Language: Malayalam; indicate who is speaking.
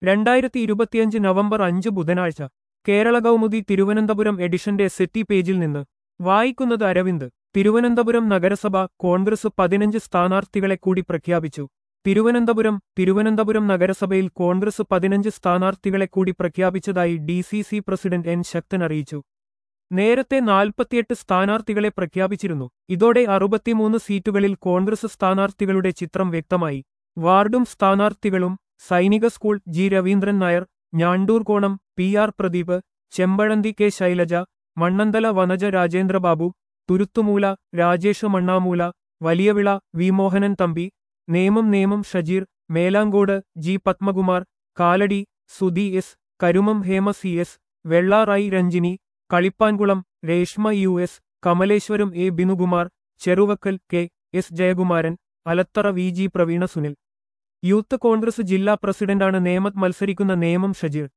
Speaker 1: രണ്ടായിരത്തി ഇരുപത്തിയഞ്ച് നവംബർ അഞ്ച് ബുധനാഴ്ച കേരള കൗമുദി തിരുവനന്തപുരം എഡിഷന്റെ സെറ്റി പേജിൽ നിന്ന് വായിക്കുന്നത് അരവിന്ദ് തിരുവനന്തപുരം നഗരസഭ കോൺഗ്രസ് പതിനഞ്ച് സ്ഥാനാർത്ഥികളെ കൂടി പ്രഖ്യാപിച്ചു തിരുവനന്തപുരം തിരുവനന്തപുരം നഗരസഭയിൽ കോൺഗ്രസ് പതിനഞ്ച് സ്ഥാനാർത്ഥികളെ കൂടി പ്രഖ്യാപിച്ചതായി D C C president N Sakthan അറിയിച്ചു നേരത്തെ നാൽപ്പത്തിയെട്ട് സ്ഥാനാർത്ഥികളെ പ്രഖ്യാപിച്ചിരുന്നു ഇതോടെ അറുപത്തിമൂന്ന് സീറ്റുകളിൽ കോൺഗ്രസ് സ്ഥാനാർത്ഥികളുടെ ചിത്രം വ്യക്തമായി വാർഡും സ്ഥാനാർത്ഥികളും Sainik school G Raveendran Nair Njandoorkonam P R Pradeep Chempazhanthy K Shailaja Mannanthala Vanaja Rajendrababu Thuruthumoola Rajesh Mannamoola Valiyavila V Mohanan Thampi Nemom Nemom Shajeer Melamcode G Padmakumar Kalady Sudhi S Karumam Hema C S വെള്ളാറായി Ranjini Kalippankulam Reshma U S Kamaleswaram A Binukumar Cheruvakkal K S Jayakumaran Alathara V G Praveena Sunil youth Congress ജില്ലാ പ്രസിഡന്റാണ് നേമത്ത് മത്സരിക്കുന്ന നേമം ഷജീർ